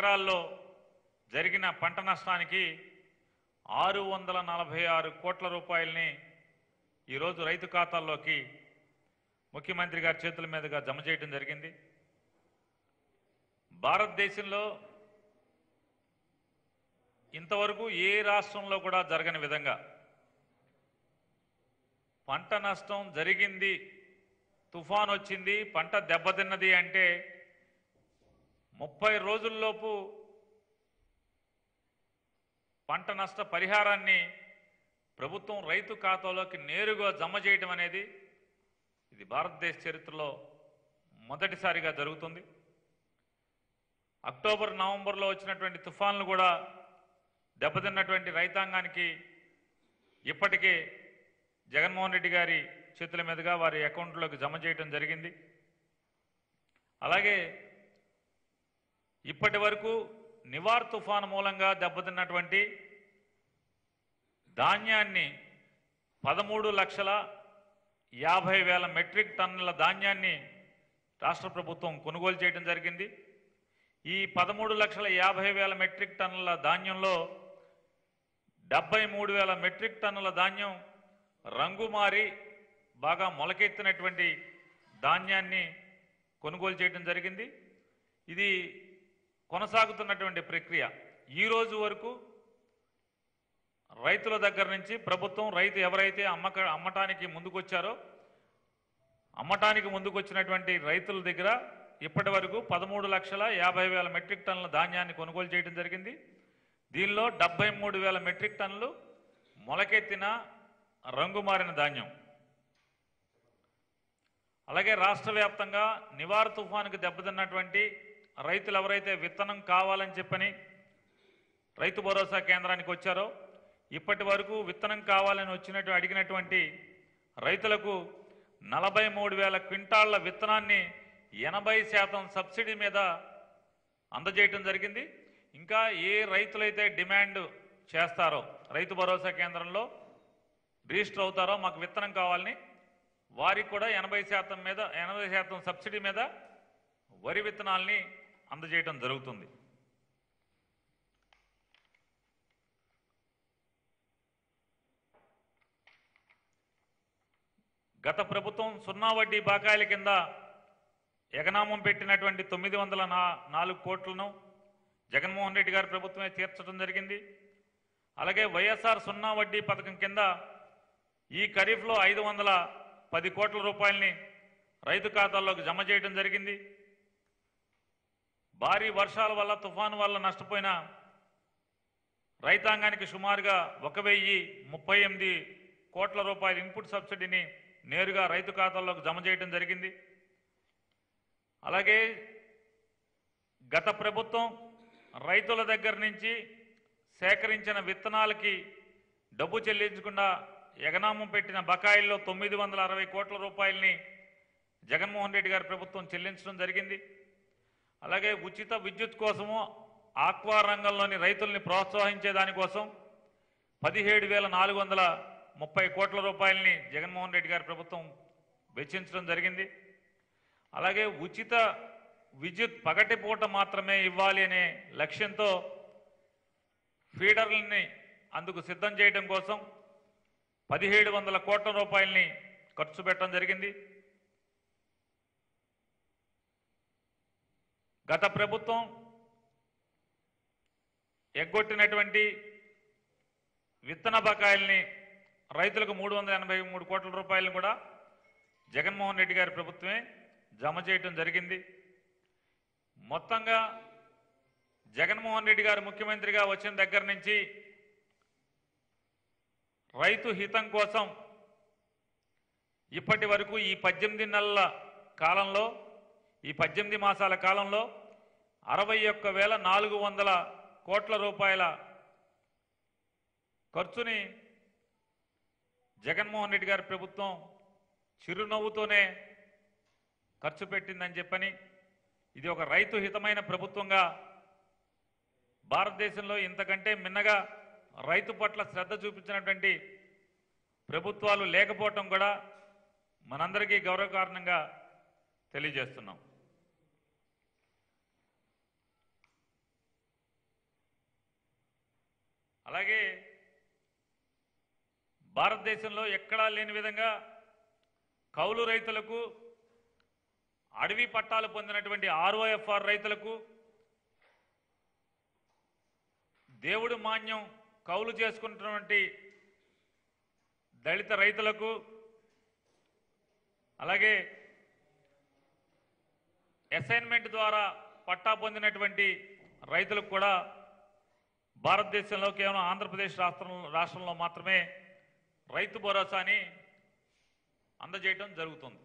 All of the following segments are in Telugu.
ఎకరాల్లో జరిగిన పంట నష్టానికి ఆరు వందల నలభై ఆరు కోట్ల రూపాయలని ఈరోజు రైతు ఖాతాల్లోకి ముఖ్యమంత్రి గారి చేతుల మీదుగా జమ చేయడం జరిగింది భారతదేశంలో ఇంతవరకు ఏ రాష్ట్రంలో కూడా జరగని విధంగా పంట నష్టం జరిగింది తుఫాన్ వచ్చింది పంట దెబ్బతిన్నది అంటే ముప్పై రోజుల్లోపు పంట నష్ట పరిహారాన్ని ప్రభుత్వం రైతు ఖాతాలోకి నేరుగా జమ చేయడం అనేది ఇది భారతదేశ చరిత్రలో మొదటిసారిగా జరుగుతుంది అక్టోబర్ నవంబర్లో వచ్చినటువంటి తుఫాన్లు కూడా దెబ్బతిన్నటువంటి రైతాంగానికి ఇప్పటికే జగన్మోహన్ రెడ్డి గారి చేతుల మీదుగా వారి అకౌంట్లోకి జమ చేయడం జరిగింది అలాగే ఇప్పటి వరకు నివార్ తుఫాను మూలంగా దెబ్బతిన్నటువంటి ధాన్యాన్ని పదమూడు లక్షల యాభై వేల మెట్రిక్ టన్నుల ధాన్యాన్ని రాష్ట్ర ప్రభుత్వం కొనుగోలు చేయడం జరిగింది ఈ పదమూడు లక్షల యాభై వేల మెట్రిక్ టన్నుల ధాన్యంలో డెబ్బై మూడు వేల మెట్రిక్ టన్నుల ధాన్యం రంగు మారి బాగా మొలకెత్తినటువంటి ధాన్యాన్ని కొనుగోలు చేయడం జరిగింది ఇది కొనసాగుతున్నటువంటి ప్రక్రియ ఈ రోజు వరకు రైతుల దగ్గర నుంచి ప్రభుత్వం రైతు ఎవరైతే అమ్మక అమ్మటానికి ముందుకొచ్చారో అమ్మటానికి ముందుకొచ్చినటువంటి రైతుల దగ్గర ఇప్పటి వరకు పదమూడు లక్షల యాభై వేల మెట్రిక్ టన్నుల ధాన్యాన్ని కొనుగోలు చేయడం జరిగింది దీనిలో డెబ్బై మూడు వేల మెట్రిక్ టన్నులు మొలకెత్తిన రంగు మారిన ధాన్యం అలాగే రాష్ట్ర వ్యాప్తంగా నివార్ తుఫానుకు దెబ్బతిన్నటువంటి రైతులు ఎవరైతే విత్తనం కావాలని చెప్పని రైతు భరోసా కేంద్రానికి వచ్చారో ఇప్పటి వరకు విత్తనం కావాలని వచ్చినట్టు అడిగినటువంటి రైతులకు నలభై మూడు వేల క్వింటాళ్ల విత్తనాన్ని ఎనభై శాతం సబ్సిడీ మీద అందజేయటం జరిగింది ఇంకా ఏ రైతులైతే డిమాండ్ చేస్తారో రైతు భరోసా కేంద్రంలో రిజిస్టర్ అవుతారో మాకు విత్తనం కావాలని వారికి కూడా ఎనభై శాతం మీద ఎనభై శాతం సబ్సిడీ మీద వరి విత్తనాల్ని అందజేయడం జరుగుతుంది గత ప్రభుత్వం సున్నా వడ్డీ బకాయిల కింద ఎగనామం పెట్టినటువంటి తొమ్మిది వందల నా నాలుగు కోట్లను జగన్మోహన్ రెడ్డి గారి ప్రభుత్వమే తీర్చడం జరిగింది అలాగే వైఎస్ఆర్ సున్నా వడ్డీ పథకం కింద ఈ ఖరీఫ్లో ఐదు వందల పది కోట్ల రూపాయలని రైతు ఖాతాల్లోకి జమ చేయడం జరిగింది భారీ వర్షాల వల్ల తుఫాను వల్ల నష్టపోయిన రైతాంగానికి సుమారుగా ఒక వెయ్యి ముప్పై ఎనిమిది కోట్ల రూపాయల ఇన్పుట్ సబ్సిడీని నేరుగా రైతు ఖాతాల్లోకి జమ చేయడం జరిగింది అలాగే గత ప్రభుత్వం రైతుల దగ్గర నుంచి సేకరించిన విత్తనాలకి డబ్బు చెల్లించకుండా ఎగనామం పెట్టిన బకాయిల్లో తొమ్మిది వందల అరవై కోట్ల రూపాయలని జగన్మోహన్ రెడ్డి గారి ప్రభుత్వం చెల్లించడం జరిగింది అలాగే ఉచిత విద్యుత్ కోసము ఆక్వా రంగంలోని రైతుల్ని ప్రోత్సహించే దానికోసం పదిహేడు వేల నాలుగు వందల ముప్పై కోట్ల రూపాయలని జగన్మోహన్ రెడ్డి గారి ప్రభుత్వం వెచ్చించడం జరిగింది అలాగే ఉచిత విద్యుత్ పగటిపూట మాత్రమే ఇవ్వాలి అనే లక్ష్యంతో ఫీడర్లని అందుకు సిద్ధం చేయడం కోసం పదిహేడు వందల కోట్ల రూపాయలని ఖర్చు పెట్టడం జరిగింది గత ప్రభుత్వం ఎగ్గొట్టినటువంటి విత్తన బకాయిల్ని రైతులకు మూడు వందల ఎనభై మూడు కోట్ల రూపాయలను కూడా జగన్మోహన్ రెడ్డి గారి ప్రభుత్వమే జమ చేయటం జరిగింది మొత్తంగా జగన్మోహన్ రెడ్డి గారు ముఖ్యమంత్రిగా వచ్చిన దగ్గర నుంచి రైతు హితం కోసం ఇప్పటి వరకు ఈ పద్దెనిమిది నెలల కాలంలో ఈ పద్దెనిమిది మాసాల కాలంలో అరవై ఒక్క వేల నాలుగు వందల కోట్ల రూపాయల ఖర్చుని జగన్మోహన్ రెడ్డి గారి ప్రభుత్వం చిరునవ్వుతోనే ఖర్చు పెట్టిందని చెప్పని ఇది ఒక రైతు హితమైన ప్రభుత్వంగా భారతదేశంలో ఇంతకంటే మిన్నగా రైతు పట్ల శ్రద్ధ చూపించినటువంటి ప్రభుత్వాలు లేకపోవటం కూడా మనందరికీ గౌరవకారణంగా తెలియజేస్తున్నాం అలాగే భారతదేశంలో ఎక్కడా లేని విధంగా కౌలు రైతులకు అడవి పట్టాలు పొందినటువంటి ఆర్ఓఎఫ్ఆర్ రైతులకు దేవుడు మాన్యం కౌలు చేసుకుంటున్నటువంటి దళిత రైతులకు అలాగే అసైన్మెంట్ ద్వారా పట్టా పొందినటువంటి రైతులకు కూడా భారతదేశంలో కేవలం ఆంధ్రప్రదేశ్ రాష్ట్రం రాష్ట్రంలో మాత్రమే రైతు భరోసాని అందజేయటం జరుగుతుంది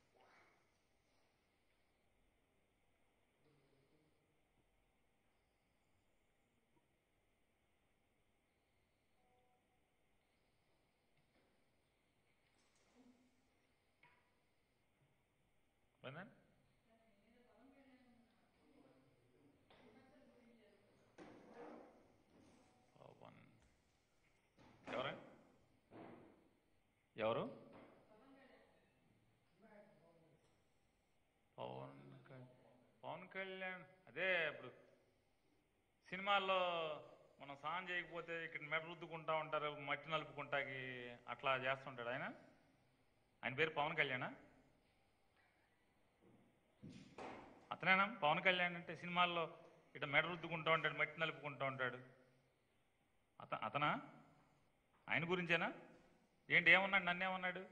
పోయిందా? పవన్ ఎవరు ఎవరు పవన్ కళ్యాణ్ పవన్ కళ్యాణ్ అదే ఇప్పుడు సినిమాల్లో మనం సాన్ చేయకపోతే ఇక్కడ మెడ రుద్దుకుంటా ఉంటారు మట్టి నలుపుకుంటాకి అట్లా చేస్తుంటాడు ఆయన ఆయన పేరు పవన్ కళ్యాణా అతనేనా పవన్ కళ్యాణ్ అంటే సినిమాల్లో ఇట మెడ రుద్దుకుంటూ ఉంటాడు మట్టి నలుపుకుంటూ ఉంటాడు అత అతనా ఆయన గురించేనా ఏంటి ఏమన్నాడు నన్ను ఏమన్నాడు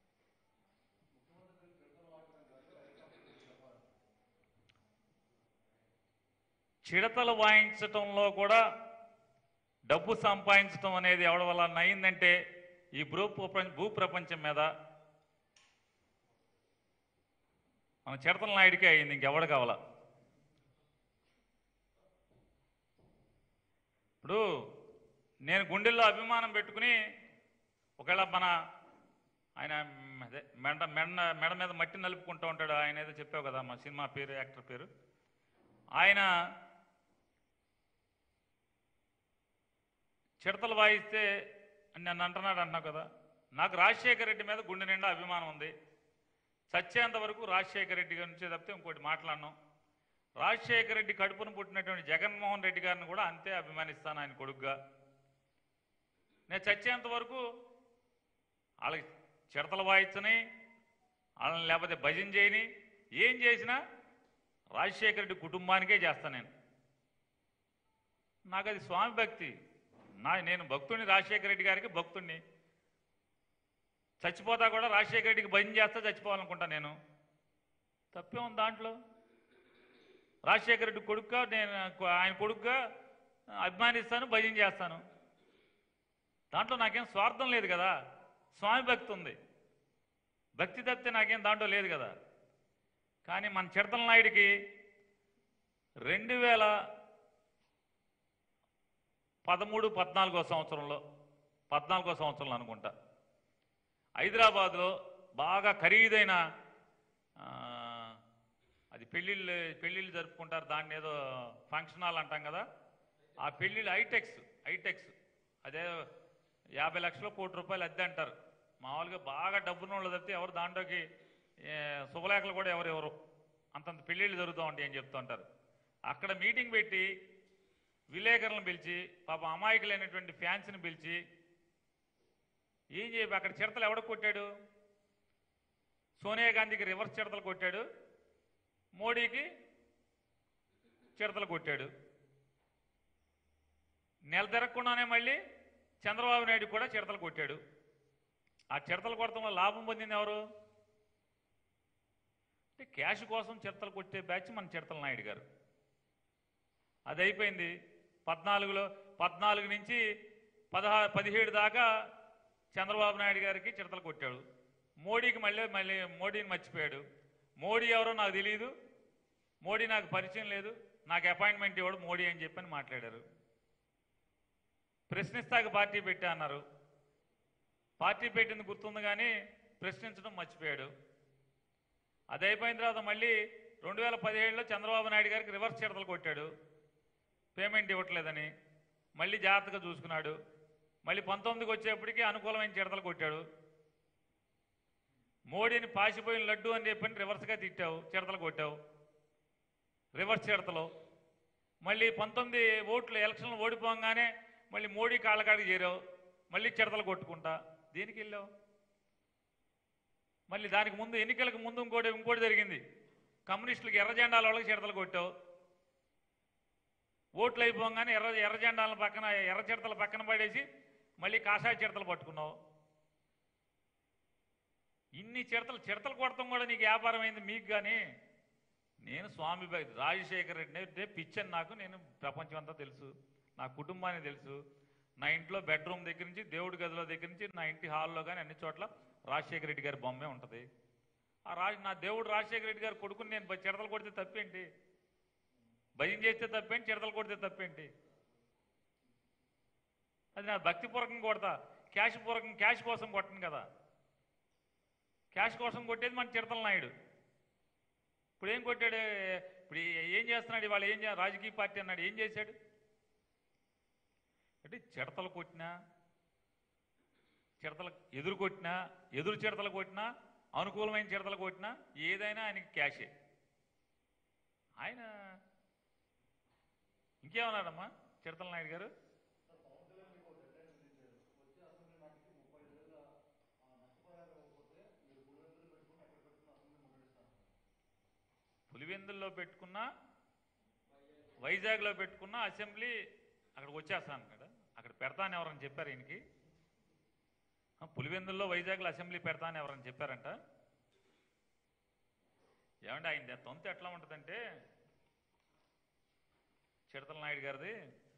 చిడతలు వాయించటంలో కూడా డబ్బు సంపాదించటం అనేది ఎవరి వల్ల అయిందంటే ఈ భూ ప్రపంచ భూ ప్రపంచం మీద మన చిడతల నాయుడికే అయింది ఇంకెవడు కావాలా ఇప్పుడు నేను గుండెల్లో అభిమానం పెట్టుకుని ఒకవేళ మన ఆయన మ్, అదే మెడ మెడ మెడ మీద మట్టి నలుపుకుంటూ ఉంటాడు ఆయన ఏదో చెప్పావు కదా మా సినిమా పేరు యాక్టర్ పేరు ఆయన చిడతలు వాయిస్తే అని నన్ను అంటున్నాడు అంటున్నావు కదా నాకు రాజశేఖర రెడ్డి మీద గుండె నిండా అభిమానం ఉంది చచ్చేంత వరకు రాజశేఖర రెడ్డి గురించి తప్పితే ఇంకోటి మాట్లాడను రాజశేఖర రెడ్డి కడుపును పుట్టినటువంటి జగన్మోహన్ రెడ్డి గారిని కూడా అంతే అభిమానిస్తాను ఆయన కొడుకుగా నేను చచ్చేంత వరకు వాళ్ళకి చిడతలు వాయించని వాళ్ళని లేకపోతే భజన చేయని ఏం చేసినా రాజశేఖర రెడ్డి కుటుంబానికే చేస్తాను నేను నాకు అది స్వామి భక్తి నా నేను భక్తుడిని రాజశేఖర రెడ్డి గారికి భక్తుడిని చచ్చిపోతా కూడా రాజశేఖర రెడ్డికి భజన చేస్తా చచ్చిపోవాలనుకుంటా నేను తప్పే ఉంది దాంట్లో రాజశేఖర రెడ్డి కొడుకుగా నేను ఆయన కొడుకుగా అభిమానిస్తాను భజన చేస్తాను దాంట్లో నాకేం స్వార్థం లేదు కదా స్వామి భక్తి ఉంది భక్తి తప్పితే నాకేం దాంట్లో లేదు కదా కానీ మన చిడతల నాయుడికి రెండు వేల పదమూడు పద్నాలుగో సంవత్సరంలో పద్నాలుగో సంవత్సరంలో అనుకుంటా హైదరాబాద్లో బాగా ఖరీదైన ఆ, అది పెళ్ళిళ్ళు పెళ్ళిళ్ళు జరుపుకుంటారు దాన్ని ఏదో ఫంక్షన్ హాల్ అంటాం కదా ఆ పెళ్ళిళ్ళు హైటెక్స్ హైటెక్స్ అదే యాభై లక్షలు కోటి రూపాయలు అద్దె అంటారు మామూలుగా బాగా డబ్బున్న వాళ్ళు తప్పితే ఎవరు దాంట్లోకి ఏ, శుభలేఖలు కూడా ఎవరు ఎవరు అంతంత పెళ్ళిళ్ళు జరుగుతూ ఉంటాయి అని చెప్తూ ఉంటారు అక్కడ మీటింగ్ పెట్టి విలేకరులను పిలిచి పాప అమాయకులైనటువంటి ఫ్యాన్స్ని పిలిచి ఏం చెప్పి అక్కడ చిడతలు ఎవడ కొట్టాడు సోనియా గాంధీకి రివర్స్ చిడతలు కొట్టాడు మోడీకి చిడతలు కొట్టాడు నెల తిరగకుండానే మళ్ళీ చంద్రబాబు నాయుడు కూడా చిడతలు కొట్టాడు ఆ చిడతలు కొడతంలో లాభం పొందింది ఎవరు అంటే క్యాష్ కోసం చిడతలు కొట్టే బ్యాచ్ మన చిడతల నాయుడు గారు అది అయిపోయింది పద్నాలుగులో పద్నాలుగు నుంచి పదహారు పదిహేడు దాకా చంద్రబాబు నాయుడు గారికి చిడతలు కొట్టాడు మోడీకి మళ్ళీ మళ్ళీ మోడీని మర్చిపోయాడు మోడీ ఎవరో నాకు తెలియదు మోడీ నాకు పరిచయం లేదు నాకు అపాయింట్మెంట్ ఇవ్వడు మోడీ అని చెప్పని మాట్లాడారు ప్రశ్నిస్తాక పార్టీ పెట్టా అన్నారు పార్టీ పెట్టింది గుర్తుంది కానీ ప్రశ్నించడం మర్చిపోయాడు అది అయిపోయిన తర్వాత మళ్ళీ రెండు వేల పదిహేడులో చంద్రబాబు నాయుడు గారికి రివర్స్ చిడతలు కొట్టాడు పేమెంట్ ఇవ్వట్లేదని మళ్ళీ జాగ్రత్తగా చూసుకున్నాడు మళ్ళీ పంతొమ్మిదికి వచ్చేప్పటికి అనుకూలమైన చిడతలు కొట్టాడు మోడీని పాసిపోయిన లడ్డు అని చెప్పని రివర్స్గా తిట్టావు చిడతలు కొట్టావు రివర్స్ చిడతలు మళ్ళీ పంతొమ్మిది ఓట్లు ఎలక్షన్లు ఓడిపోగానే మళ్ళీ మోడీ కాళ్ళకాడికి చేరావు మళ్ళీ చిడతలు కొట్టుకుంటా దేనికి వెళ్ళావు మళ్ళీ దానికి ముందు ఎన్నికలకు ముందు ఇంకోటి ఇంకోటి జరిగింది కమ్యూనిస్టులకు ఎర్ర జెండాల వాళ్ళకి చిడతలు కొట్టావు ఓట్లు అయిపోగానే ఎర్ర ఎర్ర జెండాల పక్కన ఎర్ర చిడతల పక్కన పడేసి మళ్ళీ కాషాయ చిడతలు పట్టుకున్నావు ఇన్ని చిడతలు చిడతలు కొడతాం కూడా నీకు వ్యాపారం అయింది మీకు కానీ నేను స్వామి భక్తి రాజశేఖర రెడ్డి అంటే పిచ్చని నాకు నేను ప్రపంచం అంతా తెలుసు నా కుటుంబానికి తెలుసు నా ఇంట్లో బెడ్రూమ్ దగ్గర నుంచి దేవుడి గదిలో దగ్గర నుంచి నా ఇంటి హాల్లో కానీ అన్ని చోట్ల రాజశేఖర రెడ్డి గారి బొమ్మే ఉంటుంది ఆ రాజ నా దేవుడు రాజశేఖర రెడ్డి గారు కొడుకుని నేను బ- చిడతలు కొడితే తప్పేంటి భయం చేస్తే తప్పేంటి చిడతలు కొడితే తప్పేంటి అది నా భక్తిపూర్వకం కొడతా క్యాష్ పూర్వకం క్యాష్ కోసం కొట్టను కదా క్యాష్ కోసం కొట్టేది మన చిడతల నాయుడు ఇప్పుడు ఏం కొట్టాడు ఇప్పుడు ఏం చేస్తున్నాడు ఇవాళ ఏం చే- రాజకీయ పార్టీ అన్నాడు ఏం చేశాడు అంటే చిడతలు కొట్టినా చిడతలు ఎదురు కొట్టినా ఎదురు చిడతలు కొట్టినా అనుకూలమైన చిడతలు కొట్టినా ఏదైనా ఆయనకి క్యాషే ఆయన ఇంకేమన్నాడమ్మా చిడతల నాయుడు గారు పులివెందుల్లో పెట్టుకున్న వైజాగ్లో పెట్టుకున్న అసెంబ్లీ అక్కడికి వచ్చేస్తాను కదా అక్కడ పెడతాను ఎవరని చెప్పారు ఈయనకి ఆ, పులివెందుల్లో వైజాగ్లో అసెంబ్లీ పెడతాను ఎవరని చెప్పారంట ఏమంటే ఆయన తొంత ఎట్లా ఉంటుందంటే చిడతల నాయుడు గారిది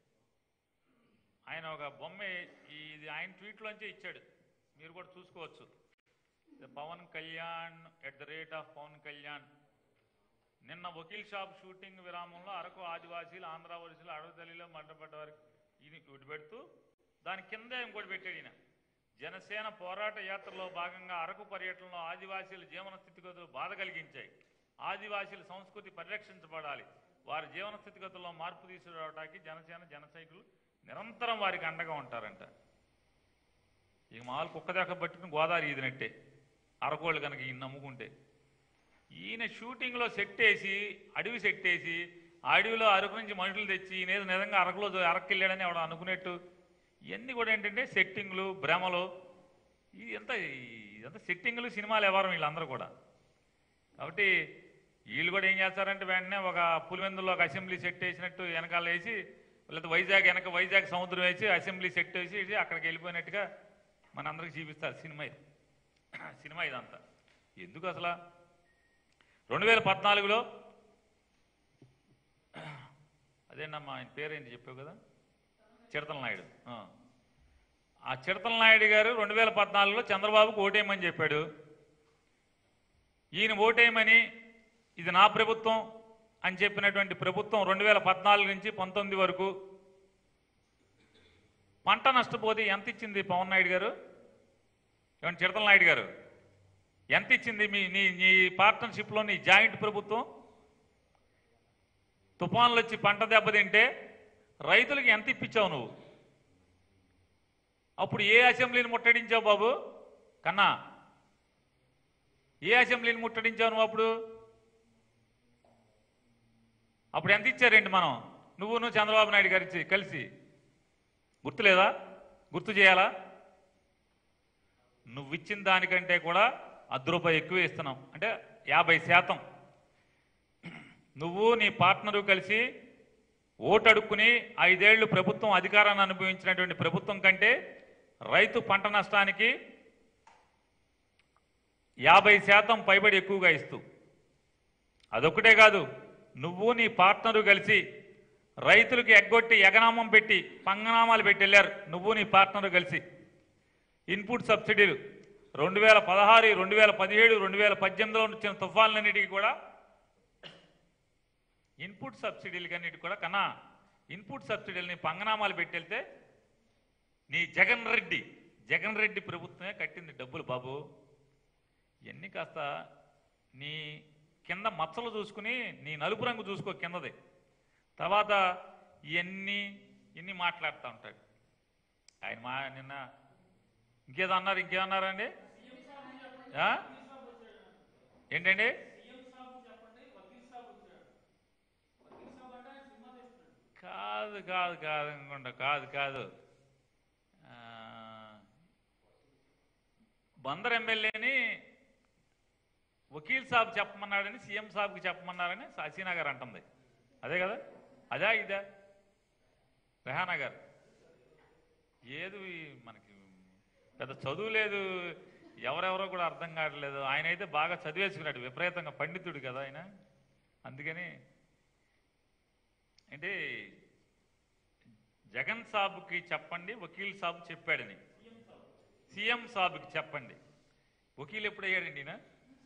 ఆయన ఒక బొమ్మ ఇది ఆయన ట్వీట్లోంచే ఇచ్చాడు మీరు కూడా చూసుకోవచ్చు Pawan Kalyan at the rate of Pawan Kalyan నిన్న వకీల్ షాప్ షూటింగ్ విరామంలో అరకు ఆదివాసీలు ఆంధ్ర వలసలు అడవితల్లిలో మంటపడ్డ వారికి ఇది ఇటు పెడుతూ దాని కింద ఇంకోటి పెట్టాడు ఈయన జనసేన పోరాట యాత్రలో భాగంగా అరకు పర్యటనలో ఆదివాసీల జీవన స్థితిగతులు బాధ కలిగించాయి ఆదివాసీల సంస్కృతి పరిరక్షించబడాలి వారి జీవన స్థితిగతుల్లో మార్పు తీసుకురావడానికి జనసేన జన సైకులు నిరంతరం వారికి అండగా ఉంటారంట ఇక మామూలు కుక్క దాకా పట్టుకుని గోదావరి ఈదినట్టే అరకోళ్ళు కనుక ఈయన నమ్ముకుంటే ఈయన షూటింగ్లో సెట్ వేసి అడవి సెట్ వేసి ఆ అడవిలో అరకు నుంచి మనుషులు తెచ్చి ఈయన ఏదో నిజంగా అరకులో అరకు వెళ్ళాడని ఎవడ అనుకునేట్టు ఇవన్నీ కూడా ఏంటంటే సెట్టింగ్లు భ్రమలు ఇది ఎంత ఇదంతా సెట్టింగ్లు సినిమాలు ఎవరు వీళ్ళందరూ కూడా కాబట్టి వీళ్ళు కూడా ఏం చేస్తారంటే వెంటనే ఒక పులివెందులో ఒక అసెంబ్లీ సెట్ వేసినట్టు వెనకాల వేసి లేకపోతే వైజాగ్ వెనక వైజాగ్ సముద్రం వేసి అసెంబ్లీ సెట్ వేసి ఇది అక్కడికి వెళ్ళిపోయినట్టుగా మనందరికి చూపిస్తారు సినిమా ఇది సినిమా ఇదంతా ఎందుకు అసలు రెండు వేల పద్నాలుగులో అదేనమ్మా ఆయన పేరేంటి చెప్పావు కదా చిడతల నాయుడు ఆ. ఆ చిడతల నాయుడు గారు రెండు వేల పద్నాలుగులో చంద్రబాబుకు ఓటేయమని చెప్పాడు ఈయన ఓటేయమని ఇది నా ప్రభుత్వం అని చెప్పినటువంటి ప్రభుత్వం రెండు వేల పద్నాలుగు నుంచి పంతొమ్మిది వరకు పంట నష్టపోతే ఎంత ఇచ్చింది పవన్ నాయుడు గారు ఏమంటే చిడతల నాయుడు గారు ఎంత ఇచ్చింది మీ నీ నీ పార్ట్నర్షిప్లో నీ జాయింట్ ప్రభుత్వం తుఫాన్లు వచ్చి పంట దెబ్బతింటే రైతులకు ఎంత ఇప్పించావు నువ్వు అప్పుడు ఏ అసెంబ్లీని ముట్టడించావు బాబు కన్నా ఏ అసెంబ్లీని ముట్టడించావు నువ్వు అప్పుడు అప్పుడు ఎంత ఇచ్చారండి మనం నువ్వు నువ్వు చంద్రబాబు నాయుడు గారి ఇచ్చి- కలిసి గుర్తులేదా గుర్తు చేయాలా నువ్వు ఇచ్చిన దానికంటే కూడా అర్ధ రూపాయి ఎక్కువ ఇస్తున్నాం అంటే యాభై శాతం నువ్వు నీ పార్ట్నరు కలిసి ఓటు అడుక్కుని ఐదేళ్లు ప్రభుత్వం అధికారాన్ని అనుభవించినటువంటి ప్రభుత్వం కంటే రైతు పంట నష్టానికి యాభై శాతం పైబడి ఎక్కువగా ఇస్తూ అదొక్కటే కాదు నువ్వు నీ పార్ట్నరు కలిసి రైతులకు ఎగ్గొట్టి ఎగనామం పెట్టి పంగనామాలు పెట్టి వెళ్ళారు నువ్వు నీ పార్ట్నరు కలిసి ఇన్పుట్ సబ్సిడీలు రెండు వేల పదహారు రెండు వేల పదిహేడు రెండు వేల పద్దెనిమిదిలో వచ్చిన తుఫాన్లన్నిటికీ కూడా ఇన్పుట్ సబ్సిడీలు అన్నిటి కూడా కన్నా ఇన్పుట్ సబ్సిడీలని పంగనామాలు పెట్టి వెళ్తే నీ జగన్ రెడ్డి జగన్ రెడ్డి ప్రభుత్వమే కట్టింది డబ్బులు బాబు ఇవన్నీ కాస్త నీ కింద మచ్చలు చూసుకుని నీ నలుపు రంగు చూసుకో కిందది తర్వాత ఇవన్నీ ఇన్ని మాట్లాడుతూ ఉంటాడు ఆయన మా నిన్న ఇంకేదో అన్నారు ఇంకేమన్నారండి ఆ? ఏంటండి కాదు కాదు కాదు అనుకుంటా కాదు కాదు ఆ, బందర్ ఎమ్మెల్యేని వకీల్ సాబ్ చెప్పమన్నాడని సీఎం సాబ్కి చెప్పమన్నారని హసీనా గారు అంటుంది అదే కదా అదా ఇదా రెహానా గారు ఏది మనకి పెద్ద చదువు లేదు ఎవరెవరో కూడా అర్థం కావట్లేదు ఆయన అయితే బాగా చదివేసుకున్నాడు విపరీతంగా పండితుడు కదా ఆయన అందుకని అంటే జగన్ సాబుకి చెప్పండి వకీల్ సాబ్ చెప్పాడని సీఎం సాబుకి చెప్పండి వకీల్ ఎప్పుడు అయ్యాడండి ఈయన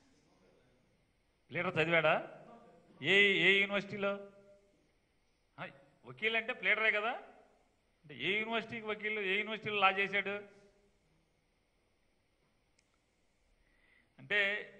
లీడర్ చదివాడా ఏ ఏ యూనివర్సిటీలో ఆ, వకీల్ అంటే ప్లేడరే కదా అంటే ఏ యూనివర్సిటీకి వకీల్ ఏ యూనివర్సిటీలో లా చేశాడు అంటే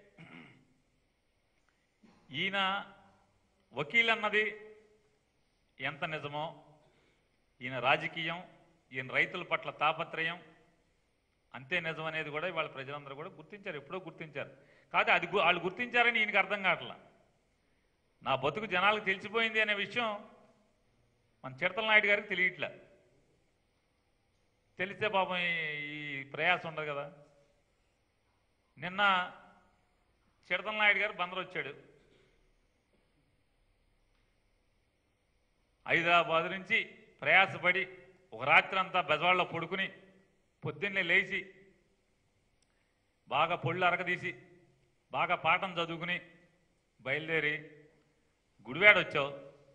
ఈయన వకీల్ అన్నది ఎంత నిజమో ఈయన రాజకీయం ఈయన రైతుల పట్ల తాపత్రయం అంతే నిజం అనేది కూడా ఇవాళ ప్రజలందరూ కూడా గుర్తించారు ఎప్పుడో గుర్తించారు కాదు అది గు- వాళ్ళు గుర్తించారని ఈయనకి అర్థం కావట్లా నా బతుకు జనాలకు తెలిసిపోయింది అనే విషయం మన చిడతల నాయుడు గారికి తెలియట్లే తెలిస్తే పాపం ఈ- ఈ ప్రయాసం ఉండదు కదా నిన్న చిడతల నాయుడు గారు బందరు వచ్చాడు హైదరాబాద్ నుంచి ప్రయాసపడి ఒక రాత్రి అంతా బెజవాడలో పడుకుని పొద్దున్నే లేచి బాగా పొళ్ళు అరగదీసి బాగా పాఠం చదువుకుని బయలుదేరి గుడివాడ వచ్చావు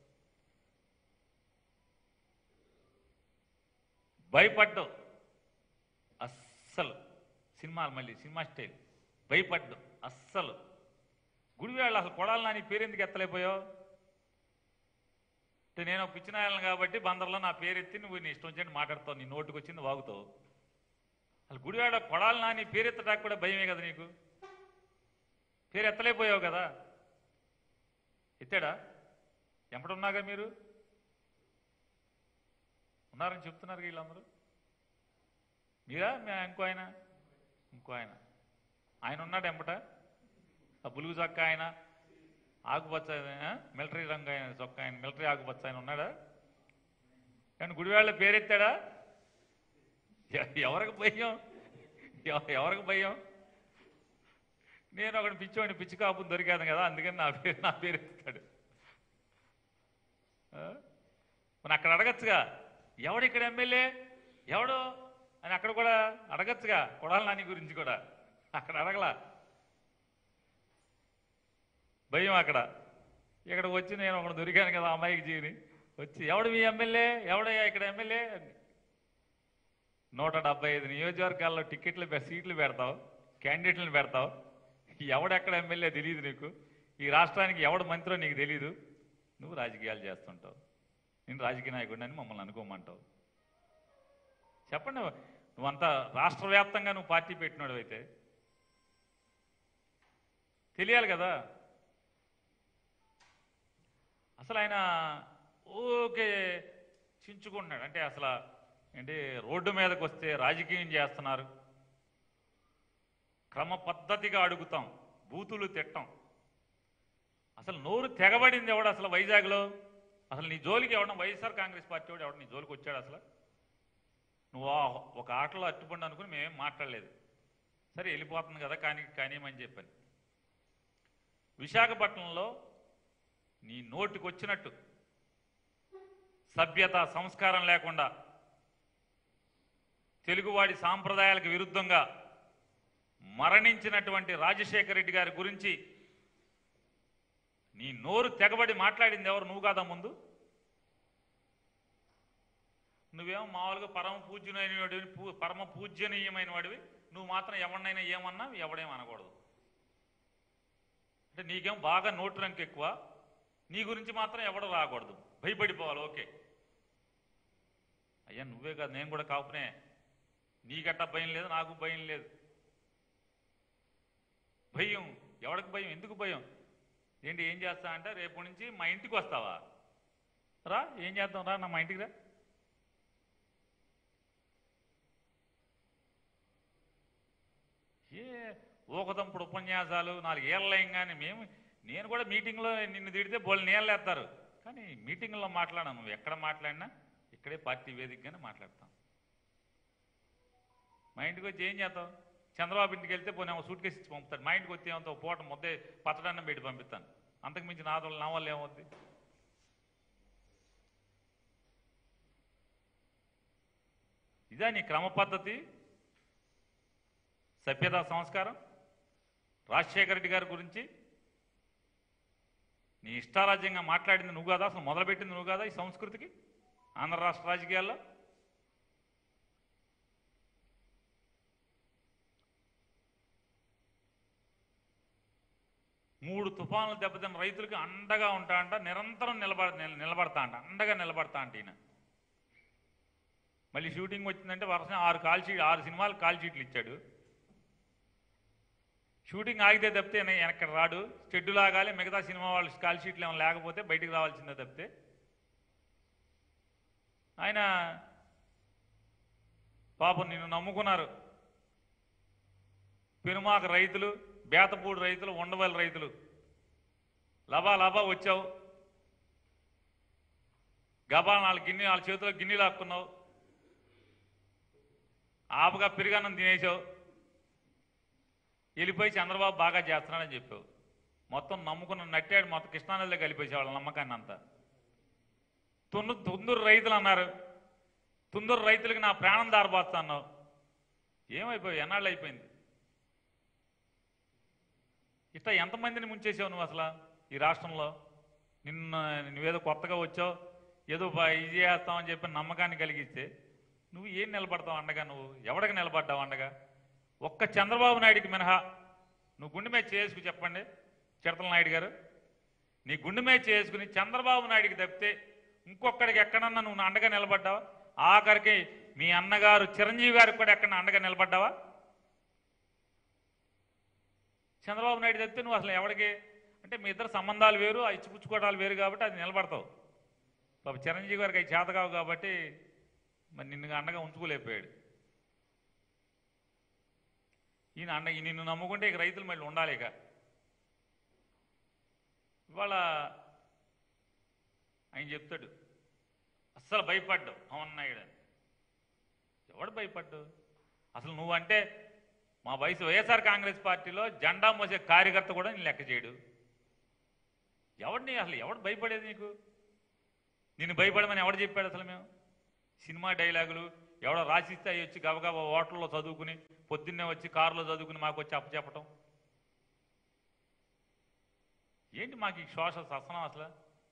భయపడ్డావు అస్సలు సినిమాలు మళ్ళీ సినిమా స్టైల్ భయపడ్డావు అస్సలు గుడివాడ అసలు కొడాలి నాని పేరెందుకు ఎత్తలేకపోయావు అంటే నేను ఒక పిచ్చినాయాలను కాబట్టి బందర్లో నా పేరు ఎత్తి నువ్వు నీ ఇష్టం వచ్చినట్టు మాట్లాడతావు నీ నోటుకు వచ్చింది వాగుతావు అసలు గుడివాడ కొడాలి నాని పేరు ఎత్తడానికి కూడా భయమే కదా నీకు పేరు ఎత్తలేకపోయావు కదా ఎత్తాడా ఎంపడున్నాగా మీరు ఉన్నారని చెప్తున్నారు వీళ్ళందరూ మీరా మీ ఇంకో ఆయన ఇంకో ఆయన ఆయన ఉన్నాడు ఎంపట ఆ బులుగు చొక్క ఆయన ఆకుపచ్చ ఆయన, మిలిటరీ రంగు ఆయన చొక్క ఆయన మిలిటరీ ఆకుపచ్చ ఆయన ఉన్నాడా కానీ గుడివాళ్ళ పేరెత్తాడా ఎ- ఎవరికి భయం ఎవ- ఎవరికి భయం నేను ఒకటి పిచ్చోడిని పిచ్చి కాపు దొరికాను కదా అందుకని నా పేరు నా పేరు ఎత్తాడు ఆ? మరి అక్కడ అడగచ్చుగా ఎవడు ఇక్కడ ఎమ్మెల్యే ఎవడు అని అక్కడ కూడా అడగచ్చుగా కొడాల నాని గురించి కూడా అక్కడ అడగలా భయం అక్కడ ఇక్కడికి వచ్చి నేను ఒకడు దొరికాను కదా అమ్మాయికి జీవిని వచ్చి ఎవడు మీ ఎమ్మెల్యే ఎవడయ్యా ఇక్కడ ఎమ్మెల్యే అని. నూట డెబ్బై ఐదు నియోజకవర్గాల్లో టికెట్లు పె- సీట్లు పెడతావు క్యాండిడేట్లను పెడతావు ఎవడెక్కడ ఎమ్మెల్యే తెలియదు నీకు ఈ రాష్ట్రానికి ఎవడు మంత్రో నీకు తెలియదు నువ్వు రాజకీయాలు చేస్తుంటావు నేను రాజకీయ నాయకుడిని అని మమ్మల్ని అనుకోమంటావు చెప్పండి నువ్వంతా రాష్ట్ర వ్యాప్తంగా నువ్వు పార్టీ పెట్టినాడు అయితే తెలియాలి కదా అసలు ఆయన ఓకే చించుకుంటున్నాడు అంటే అసలు ఏంటి రోడ్డు మీదకి వస్తే రాజకీయం చేస్తున్నారు క్రమ పద్ధతిగా అడుగుతాం బూతులు తిట్టం అసలు నోరు తెగబడింది ఎవడు అసలు వైజాగ్లో అసలు నీ జోలికి ఎవడన్నా వైఎస్ఆర్ కాంగ్రెస్ పార్టీ వాడు ఎవడు నీ జోలికి వచ్చాడు అసలు నువ్వు ఆ ఒక ఆటలో అట్టుపండి అనుకుని మేమేం మాట్లాడలేదు సరే వెళ్ళిపోతుంది కదా కానీ కానీయమని చెప్పాను విశాఖపట్నంలో నీ నోటికి వచ్చినట్టు సభ్యత సంస్కారం లేకుండా తెలుగువాడి సాంప్రదాయాలకు విరుద్ధంగా మరణించినటువంటి రాజశేఖర రెడ్డి గారి గురించి నీ నోరు తెగబడి మాట్లాడింది ఎవరు నువ్వు కాదా ముందు నువ్వేమో మామూలుగా పరమ పూజ్యునైన వాడివి పూ- పరమ పూజ్యనీయమైన వాడివి నువ్వు మాత్రం ఎవరినైనా ఏమన్నా ఎవడేం అనకూడదు అంటే నీకేం బాగా నోటు రంకు ఎక్కువ నీ గురించి మాత్రం ఎవడు రాకూడదు భయపడిపోవాలి ఓకే అయ్యా నువ్వే కాదు నేను కూడా కాపునే నీకట్టా భయం లేదు నాకు భయం లేదు భయం ఎవరికి భయం ఎందుకు భయం ఏంటి ఏం చేస్తా అంటే రేపు నుంచి మా ఇంటికి వస్తావా రా ఏం చేద్దాం రా నా మా ఇంటికి రా ఏ ఊకదంపుడు ఉపన్యాసాలు నాలుగు ఏళ్ళయం కానీ మేము నేను కూడా మీటింగ్లో నిన్ను తిడితే బోళ్ళు నీళ్ళు వేస్తారు కానీ మీటింగ్లో మాట్లాడా నువ్వు ఎక్కడ మాట్లాడినా ఇక్కడే పార్టీ వేదికగానే మాట్లాడతాం మా ఇంటికి వచ్చి ఏం చేస్తావు చంద్రబాబు ఇంటికి వెళ్తే పోనీ ఏమో సూట్ కేసు ఇచ్చి పంపుతాడు మా ఇంటికి వచ్చి ఏమంత పూట ముద్దే పచ్చడన్నం పెట్టి పంపిస్తాను అంతకు మించి నా వల్ల నా వల్ల ఏమవుద్ది ఇదా నీ క్రమ పద్ధతి సభ్యతా సంస్కారం రాజశేఖర రెడ్డి గారి గురించి నీ ఇష్టారాజ్యంగా మాట్లాడింది నువ్వు కాదా అసలు మొదలుపెట్టింది నువ్వు కాదా ఈ సంస్కృతికి ఆంధ్ర రాష్ట్ర రాజకీయాల్లో మూడు తుఫాన్లు దెబ్బతిన్న రైతులకి అండగా ఉంటా అంట నిరంతరం నిలబడ నిల- నిలబడతా అంట అండగా నిలబడతా అంట ఈయన మళ్ళీ షూటింగ్ వచ్చిందంటే వరుస ఆరు కాల్ షీట్ ఆరు సినిమాలు కాల్ షీట్లు ఇచ్చాడు షూటింగ్ ఆగితే తప్పితే ఈయన వెనక్కి రాడు షెడ్యూల్ ఆగాలి మిగతా సినిమా వాళ్ళు కాల్ షీట్లు ఏమైనా లేకపోతే బయటికి రావాల్సిందే తప్పితే ఆయన పాపం నిన్ను నమ్ముకున్నారు పెనుమాక రైతులు బేతపూడి రైతులు ఉండవల్లి రైతులు లబా లబా వచ్చావు గబా నాలుగు గిన్నె వాళ్ళ చేతిలో గిన్నెలు లాక్కున్నావు ఆపగా పెరిగానం తినేసావు వెళ్ళిపోయి చంద్రబాబు బాగా చేస్తున్నాడని చెప్పావు మొత్తం నమ్ముకున్న నట్టాడు మొత్తం కృష్ణానదిలో కలిపేసావు వాళ్ళ నమ్మకాన్ని అంతా తున్ను తుందూరు రైతులు అన్నారు తుందూరు రైతులకి నా ప్రాణం దారబోస్తా అన్నావు ఏమైపోయావు ఎన్నాళ్ళు అయిపోయింది ఇట్లా ఎంతమందిని ముంచేసావు నువ్వు అసలు ఈ రాష్ట్రంలో నిన్న నువ్వేదో కొత్తగా వచ్చావు ఏదో బా- ఇది చేస్తామని చెప్పి నమ్మకాన్ని కలిగిస్తే నువ్వు ఏం నిలబడతావు అండగా నువ్వు ఎవడికి నిలబడ్డావు అండగా ఒక్క చంద్రబాబు నాయుడికి మినహా నువ్వు గుండె మీద చేసుకు చెప్పండి చిడతల నాయుడు గారు నీ గుండె మీద చేసుకుని చంద్రబాబు నాయుడికి తప్పితే ఇంకొక్కడికి ఎక్కడన్నా నువ్వు అండగా నిలబడ్డావా ఆఖరికి మీ అన్నగారు చిరంజీవి గారికి కూడా ఎక్కడ అండగా నిలబడ్డావా చంద్రబాబు నాయుడు తప్పితే నువ్వు అసలు ఎవడికి అంటే మీ ఇద్దరు సంబంధాలు వేరు ఆ ఇచ్చిపుచ్చుకోవడాలు వేరు కాబట్టి అది నిలబడతావు పాప చిరంజీవి గారికి అవి చేత కావు కాబట్టి మరి నిన్ను అండగా ఉంచుకోలేకపోయాడు ఈయన అండ ఈ నిన్ను నమ్ముకుంటే ఇక రైతులు మళ్ళీ ఉండాలి ఇక ఇవాళ ఆయన చెప్తాడు అస్సలు భయపడ్డావు పవన్ నాయుడు అని ఎవడు భయపడ్డు అసలు నువ్వంటే మా వయసు వైఎస్ఆర్ కాంగ్రెస్ పార్టీలో జెండా మోసే కార్యకర్త కూడా నేను లెక్క చేయడు ఎవడిని అసలు ఎవడు భయపడేది నీకు నిన్ను భయపడమని ఎవడు చెప్పాడు అసలు మేము సినిమా డైలాగులు ఎవడో రాసిస్తే అవి వచ్చి గబగబా హోటల్లో చదువుకుని పొద్దున్నే వచ్చి కారులో చదువుకుని మాకు వచ్చి అప్పచెప్పటం ఏంటి మాకు ఈ సోషల్ ససనం అసలు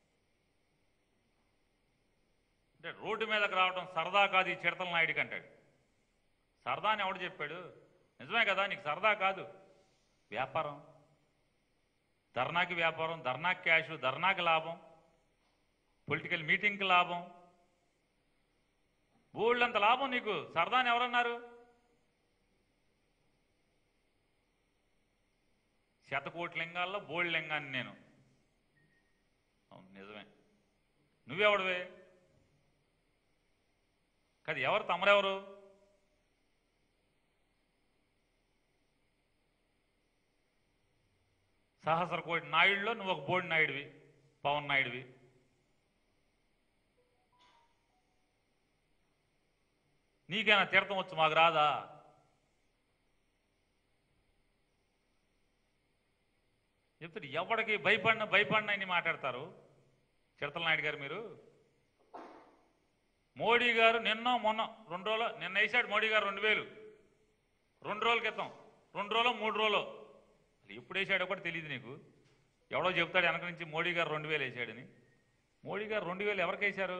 అంటే రోడ్డు మీదకి రావడం సరదా కాదు ఈ చిడతల నాయుడికి అంటాడు సరదా అని ఎవడు చెప్పాడు నిజమే కదా నీకు సరదా కాదు వ్యాపారం ధర్నాకి వ్యాపారం ధర్నాకి క్యాష్ ధర్నాకి లాభం పొలిటికల్ మీటింగ్కి లాభం బోళ్ళంత లాభం నీకు సరదా అని ఎవరన్నారు శతకోటి లింగాల్లో బోల్డ్ లింగాన్ని నేను అవును నిజమే నువ్వెవడవే కాదు ఎవరు తమరెవరు సహస్ర కోటి నాయుడులో నువ్వు ఒక బోర్డు నాయుడివి పవన్ నాయుడివి నీకేనా తీర్థం వచ్చు మాకు రాదా చెప్తాడు ఎవడికి భయపడిన భయపడిన అని మాట్లాడతారు చిడతల నాయుడు గారు మీరు మోడీ గారు నిన్న మొన్న రెండు రోజులు నిన్న వేసాడు మోడీ గారు రెండు వేలు రెండు రోజుల క్రితం రెండు రోజులు మూడు రోజులు అసలు ఎప్పుడు వేసాడో కూడా తెలియదు నీకు ఎవడో చెప్తాడు వెనక నుంచి మోడీ గారు రెండు వేలు వేసాడని మోడీ గారు రెండు వేలు ఎవరికి వేశారు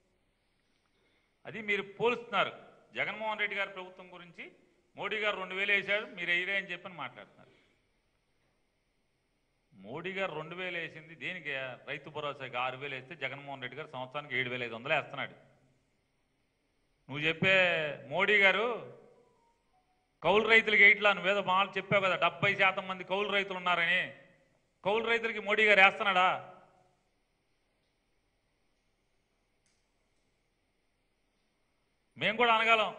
అది మీరు పోలుస్తున్నారు జగన్మోహన్ రెడ్డి గారి ప్రభుత్వం గురించి మోడీ గారు రెండు వేలు వేశాడు మీరు వేయరే అని చెప్పని మాట్లాడుతున్నారు మోడీ గారు రెండు వేలు వేసింది దేనికి రైతు భరోసాకి ఆరు వేలు వేస్తే జగన్మోహన్ రెడ్డి గారు సంవత్సరానికి ఏడు వేల ఐదు వందలు వేస్తున్నాడు నువ్వు చెప్పే మోడీ గారు కౌలు రైతులకి ఎయిట్లా నువ్వేదో మాటలు చెప్పావు కదా డెబ్బై శాతం మంది కౌలు రైతులు ఉన్నారని కౌలు రైతులకి మోడీ గారు వేస్తున్నాడా మేము కూడా అనగలం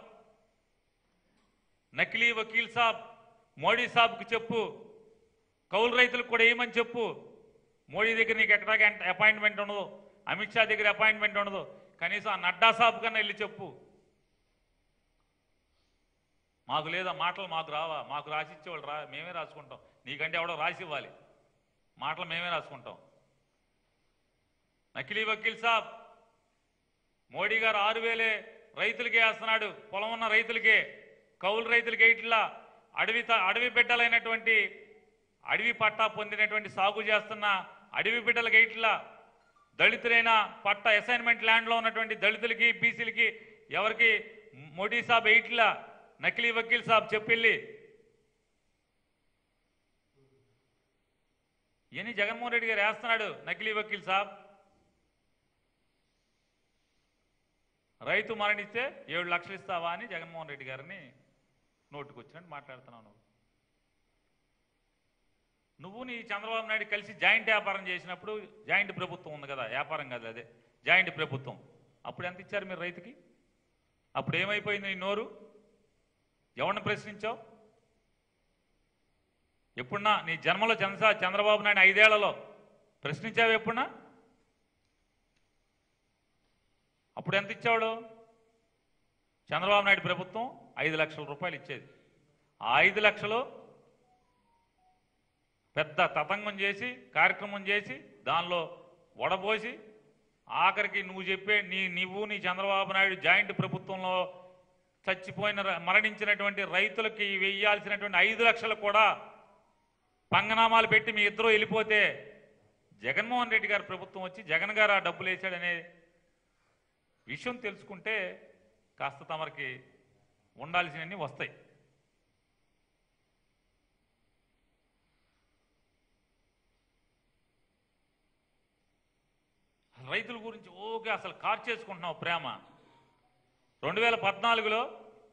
నకిలీ వకీల్ సాబ్ మోడీ సాబ్కి చెప్పు కౌలు రైతులకు కూడా ఏమని చెప్పు మోడీ దగ్గర నీకు ఎక్కడా అపాయింట్మెంట్ ఉండదు అమిత్ షా దగ్గర అపాయింట్మెంట్ ఉండదు కనీసం ఆ నడ్డా సాబ్ కన్నా వెళ్ళి చెప్పు మాకు లేదా మాటలు మాకు రావా మాకు రాసిచ్చేవాళ్ళు రా మేమే రాసుకుంటాం నీకంటే ఎవడో రాసి ఇవ్వాలి మాటలు మేమే రాసుకుంటాం నకిలీ వకీల్ సాబ్ మోడీ గారు ఆరు వేలే రైతులకే వేస్తున్నాడు పొలం ఉన్న రైతులకే కౌలు రైతులకే ఇట్లా అడవి త- అడవి బిడ్డలైనటువంటి అడవి పట్టా పొందినటువంటి సాగు చేస్తున్న అడవి బిడ్డలకి ఇట్లా దళితులైన పట్ట అసైన్మెంట్ ల్యాండ్లో ఉన్నటువంటి దళితులకి బీసీలకి ఎవరికి మోడీ సాబ్ ఎయిట్లా నకిలీ వకీల్ సాబ్ చెప్పిల్లి ఇవన్నీ జగన్మోహన్ రెడ్డి గారు వేస్తున్నాడు నకిలీ వకీల్ సాబ్ రైతు మరణిస్తే ఏడు లక్షలు ఇస్తావా అని జగన్మోహన్ రెడ్డి గారిని నోటుకొచ్చినట్టు మాట్లాడుతున్నావు నువ్వు నువ్వు నీ చంద్రబాబు నాయుడు కలిసి జాయింట్ వ్యాపారం చేసినప్పుడు జాయింట్ ప్రభుత్వం ఉంది కదా వ్యాపారం కాదు అదే జాయింట్ ప్రభుత్వం అప్పుడు ఎంత ఇచ్చారు మీరు రైతుకి అప్పుడు ఏమైపోయింది నీ నోరు ఎవరిని ప్రశ్నించావు ఎప్పుడన్నా నీ జన్మలో చంద్ర చంద్రబాబు నాయుడు ఐదేళ్లలో ప్రశ్నించావు ఎప్పుడన్నా అప్పుడు ఎంత ఇచ్చాడు చంద్రబాబు నాయుడు ప్రభుత్వం ఐదు లక్షల రూపాయలు ఇచ్చేది ఆ ఐదు లక్షలు పెద్ద తతంగం చేసి కార్యక్రమం చేసి దానిలో వడబోసి ఆఖరికి నువ్వు చెప్పే నీ నువ్వు నీ చంద్రబాబు నాయుడు జాయింట్ ప్రభుత్వంలో చచ్చిపోయిన ర- మరణించినటువంటి రైతులకి వెయ్యాల్సినటువంటి ఐదు లక్షలు కూడా పంగనామాలు పెట్టి మీ ఇద్దరు వెళ్ళిపోతే జగన్మోహన్ రెడ్డి గారి ప్రభుత్వం వచ్చి జగన్ గారు ఆ డబ్బులు వేసాడనే విషయం తెలుసుకుంటే కాస్త తమరికి ఉండాల్సినవన్నీ వస్తాయి రైతుల గురించి ఓకే అసలు కార్ చేసుకుంటున్నావు ప్రేమ రెండు వేల పద్నాలుగులో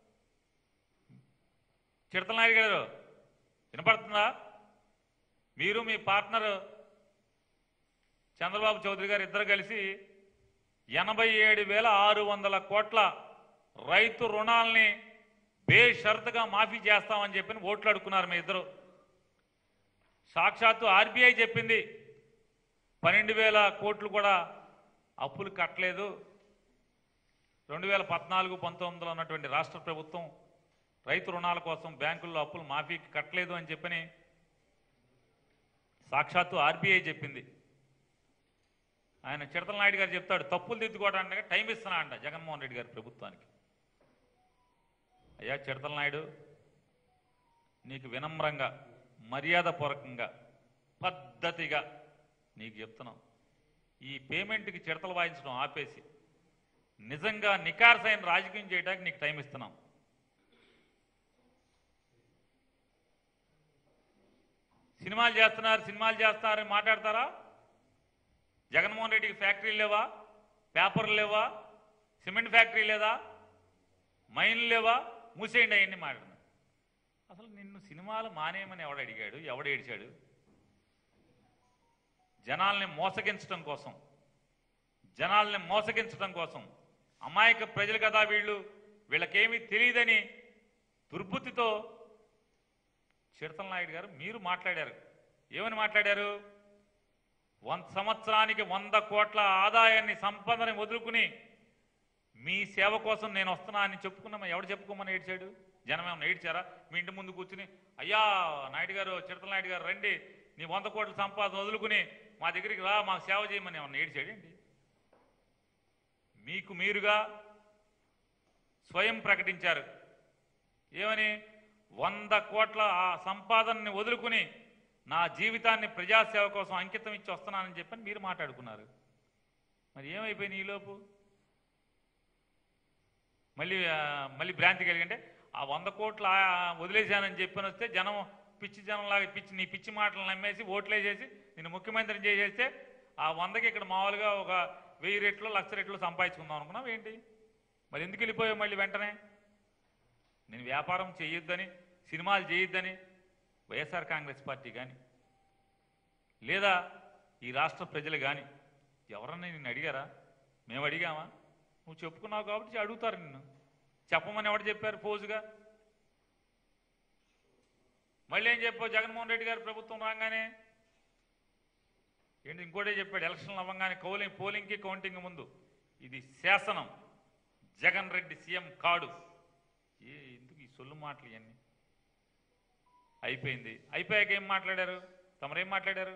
చిడతలనాయుడు గారు వినపడుతుందా మీరు మీ పార్ట్నర్ చంద్రబాబు చౌదరి గారు ఇద్దరు కలిసి ఎనభై ఏడు వేల ఆరు వందల కోట్ల రైతు రుణాల్ని బేషరతుగా మాఫీ చేస్తామని చెప్పి ఓట్లు అడుక్కున్నారు మీ ఇద్దరు సాక్షాత్తు ఆర్బీఐ చెప్పింది పన్నెండు వేల కోట్లు కూడా అప్పులు కట్టలేదు రెండు వేల పద్నాలుగు పంతొమ్మిదిలో ఉన్నటువంటి రాష్ట్ర ప్రభుత్వం రైతు రుణాల కోసం బ్యాంకుల్లో అప్పులు మాఫీకి కట్టలేదు అని చెప్పని సాక్షాత్తు ఆర్బీఐ చెప్పింది ఆయన చిడతల నాయుడు గారు చెప్తాడు తప్పులు దిద్దుకోవడానికి టైం ఇస్తున్నా అంట జగన్మోహన్ రెడ్డి గారి ప్రభుత్వానికి అయ్యా చిడతల నాయుడు నీకు వినమ్రంగా మర్యాదపూర్వకంగా పద్ధతిగా నీకు చెప్తున్నాం ఈ పేమెంట్కి చిడతలు వాయించడం ఆపేసి నిజంగా నికార్సైన రాజకీయం చేయడానికి నీకు టైం ఇస్తున్నాం సినిమాలు చేస్తున్నారు సినిమాలు చేస్తున్నారని మాట్లాడతారా జగన్మోహన్ రెడ్డికి ఫ్యాక్టరీలు లేవా పేపర్లు లేవా సిమెంట్ ఫ్యాక్టరీ లేదా మైన్లు లేవా మూసేయండి అవన్నీ మాట్లాడుతున్నారు అసలు నిన్ను సినిమాలు మానేయమని ఎవడు అడిగాడు ఎవడు ఏడిచాడు జనాల్ని మోసగించడం కోసం జనాల్ని మోసగించడం కోసం అమాయక ప్రజలు కదా వీళ్ళు వీళ్ళకేమీ తెలియదని దుర్బుద్ధితో చిడతల నాయుడు గారు మీరు మాట్లాడారు ఏమని మాట్లాడారు వంద సంవత్సరానికి వంద కోట్ల ఆదాయాన్ని సంపదని వదులుకుని మీ సేవ కోసం నేను వస్తున్నా అని చెప్పుకున్నామా ఎవడు చెప్పుకోమని ఏడ్చాడు జనం ఏమన్నా ఏడ్చారా మీ ఇంటి ముందు కూర్చుని అయ్యా నాయుడు గారు చిడతల నాయుడు గారు రండి నీ వంద కోట్ల సంపాదన వదులుకుని మా దగ్గరికి రా మాకు సేవ చేయమని ఏమన్నా ఏడ్చాడేంటి మీకు మీరుగా స్వయం ప్రకటించారు ఏమని వంద కోట్ల ఆ సంపాదనని వదులుకుని నా జీవితాన్ని ప్రజాసేవ కోసం అంకితం ఇచ్చి వస్తున్నానని చెప్పని మీరు మాట్లాడుకున్నారు మరి ఏమైపోయింది ఈలోపు మళ్ళీ ఆ, మళ్ళీ భ్రాంతి కలిగంటే ఆ వంద కోట్ల ఆ, వదిలేశానని చెప్పని వస్తే జనం పిచ్చి జనంలాగా పిచ్చి నీ పిచ్చి మాటలు నమ్మేసి ఓట్లేసేసి నేను ముఖ్యమంత్రిని చేసేస్తే ఆ వందకి ఇక్కడ మామూలుగా ఒక వెయ్యి రెట్లు లక్ష రెట్లు సంపాదించుకుందాం అనుకున్నావు ఏంటి మరి ఎందుకు వెళ్ళిపోయావు మళ్ళీ వెంటనే నేను వ్యాపారం చేయొద్దని సినిమాలు చేయొద్దని వైఎస్ఆర్ కాంగ్రెస్ పార్టీ కానీ లేదా ఈ రాష్ట్ర ప్రజలు కానీ ఎవరన్నా నిన్ను అడిగారా మేము అడిగామా నువ్వు చెప్పుకున్నావు కాబట్టి అడుగుతారు నిన్ను చెప్పమని ఎవరు చెప్పారు పోజుగా మళ్ళీ ఏం చెప్పావు జగన్మోహన్ రెడ్డి గారి ప్రభుత్వం రాగానే ఏంటి ఇంకోటే చెప్పాడు ఎలక్షన్లు అవ్వగానే కౌలింగ్ పోలింగ్కి కౌంటింగ్ ముందు ఇది శాసనం జగన్ రెడ్డి సీఎం కాడు ఏ ఎందుకు ఈ సొల్లు మాటలు ఇవన్నీ అయిపోయింది అయిపోయాక ఏం మాట్లాడారు తమరేం మాట్లాడారు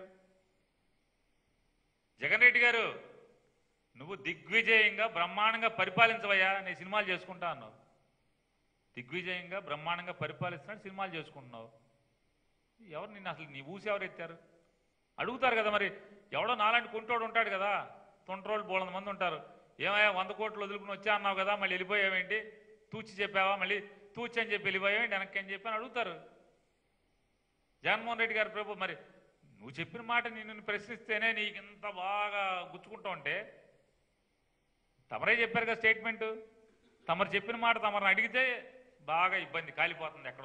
జగన్ రెడ్డి గారు నువ్వు దిగ్విజయంగా బ్రహ్మాండంగా పరిపాలించవయ్యా నేను సినిమాలు చేసుకుంటా అన్నావు దిగ్విజయంగా బ్రహ్మాండంగా పరిపాలిస్తున్నాడు సినిమాలు చేసుకుంటున్నావు ఎవరు నిన్ను అసలు నీ ఊసి ఎవరు ఎత్తారు అడుగుతారు కదా మరి ఎవడో నాలాంటి కుంటోడు ఉంటాడు కదా తొంట్రోళ్ళు బోళంత మంది ఉంటారు ఏమయ్యా వంద కోట్లు వదులుకుని వచ్చా అన్నావు కదా మళ్ళీ వెళ్ళిపోయావేంటి తూచి చెప్పావా మళ్ళీ తూచి అని చెప్పి వెళ్ళిపోయావేంటి వెనక్కి అని చెప్పి అని అడుగుతారు జగన్మోహన్ రెడ్డి గారి ప్రభు మరి నువ్వు చెప్పిన మాట నిన్ను ప్రశ్నిస్తేనే నీకు ఇంత బాగా గుచ్చుకుంటా ఉంటే తమరే చెప్పారు కదా స్టేట్మెంట్ తమరు చెప్పిన మాట తమరిని అడిగితే బాగా ఇబ్బంది కాలిపోతుంది ఎక్కడో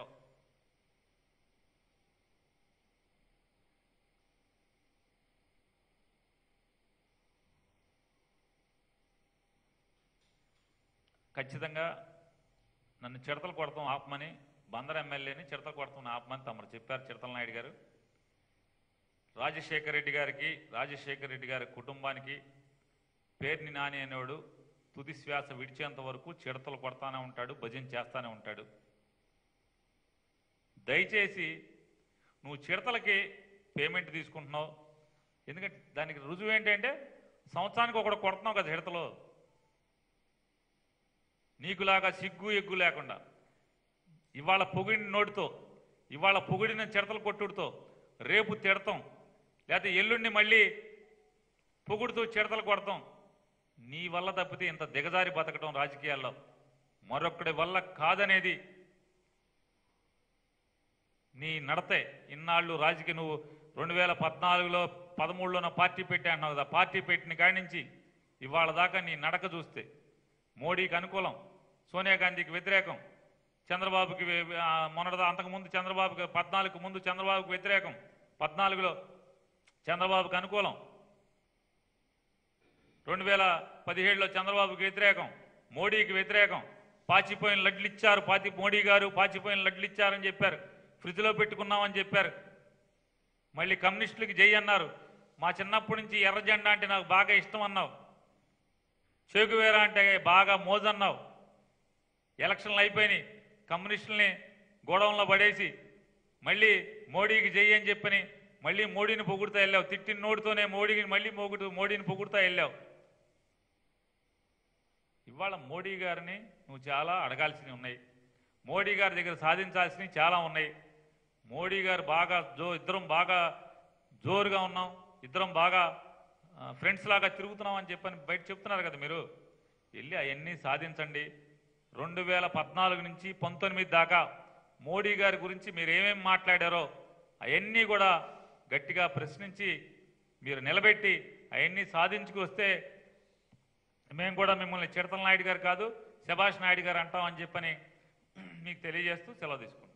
ఖచ్చితంగా నన్ను చిడతలు కొడతాం ఆపమని బందర్ ఎమ్మెల్యేని చిడతలు కొడతాం ఆపమని తమరు చెప్పారు చిడతల నాయుడు గారు రాజశేఖర రెడ్డి గారికి రాజశేఖర రెడ్డి గారి కుటుంబానికి పేర్ని నాని అనేవాడు తుది శ్వాస విడిచేంత వరకు చిడతలు కొడతానే ఉంటాడు భజన చేస్తానే ఉంటాడు దయచేసి నువ్వు చిడతలకి పేమెంట్ తీసుకుంటున్నావు ఎందుకంటే దానికి రుజువు ఏంటంటే సంవత్సరానికి ఒకటి కొడుతున్నావు కదా చిడతలు నీకులాగా సిగ్గు ఎగ్గు లేకుండా ఇవాళ పొగిడిన నోటితో ఇవాళ పొగిడిన చిడతలు కొట్టుడితో రేపు తిడతాం లేకపోతే ఎల్లుండి మళ్ళీ పొగుడుతూ చిడతలు కొడతాం నీ వల్ల తప్పితే ఇంత దిగజారి బతకడం రాజకీయాల్లో మరొక్కడి వల్ల కాదనేది నీ నడతే ఇన్నాళ్ళు రాజకీయ నువ్వు రెండు వేల పద్నాలుగులో పదమూడులోన పార్టీ పెట్టా అంటున్నావు కదా పార్టీ పెట్టిన కాడి నుంచి ఇవాళ దాకా నీ నడక చూస్తే మోడీకి అనుకూలం సోనియా గాంధీకి వ్యతిరేకం చంద్రబాబుకి వే- ఆ, మొన్నటిదా అంతకుముందు చంద్రబాబుకి పద్నాలుగు ముందు చంద్రబాబుకి వ్యతిరేకం పద్నాలుగులో చంద్రబాబుకి అనుకూలం రెండు వేల పదిహేడులో చంద్రబాబుకి వ్యతిరేకం మోడీకి వ్యతిరేకం పాచిపోయిన లడ్లు ఇచ్చారు పాతి మోడీ గారు పాచిపోయిన లడ్లు ఇచ్చారని చెప్పారు ఫ్రిడ్జ్లో పెట్టుకున్నామని చెప్పారు మళ్ళీ కమ్యూనిస్టులకి జై అన్నారు మా చిన్నప్పటి నుంచి ఎర్ర జెండా అంటే నాకు బాగా ఇష్టం అన్నావు చేకువేరా అంటే బాగా మోజన్నావు ఎలక్షన్లు అయిపోయినాయి కమ్యూనిస్టుల్ని గోడౌన్లో పడేసి మళ్ళీ మోడీకి జై అని చెప్పని మళ్ళీ మోడీని పొగుడుతా వెళ్ళావు తిట్టిన నోటితోనే మోడీని మళ్ళీ మొగుడు మోడీని పొగుడుతా వెళ్ళావు ఇవాళ మోడీ గారిని నువ్వు చాలా అడగాల్సినవి ఉన్నాయి మోడీ గారి దగ్గర సాధించాల్సినవి చాలా ఉన్నాయి మోడీ గారు బాగా జో ఇద్దరం బాగా జోరుగా ఉన్నాం ఇద్దరం బాగా ఫ్రెండ్స్ లాగా తిరుగుతున్నాం అని చెప్పని బయట చెప్తున్నారు కదా మీరు వెళ్ళి అవన్నీ సాధించండి రెండు వేల పద్నాలుగు నుంచి పంతొమ్మిది దాకా మోడీ గారి గురించి మీరు ఏమేమి మాట్లాడారో అవన్నీ కూడా గట్టిగా ప్రశ్నించి మీరు నిలబెట్టి అవన్నీ సాధించుకొస్తే మేము కూడా మిమ్మల్ని చిడతల నాయుడు గారు కాదు శభాష్ నాయుడు గారు అంటాం అని చెప్పని మీకు తెలియజేస్తూ సెలవు తీసుకుంటాం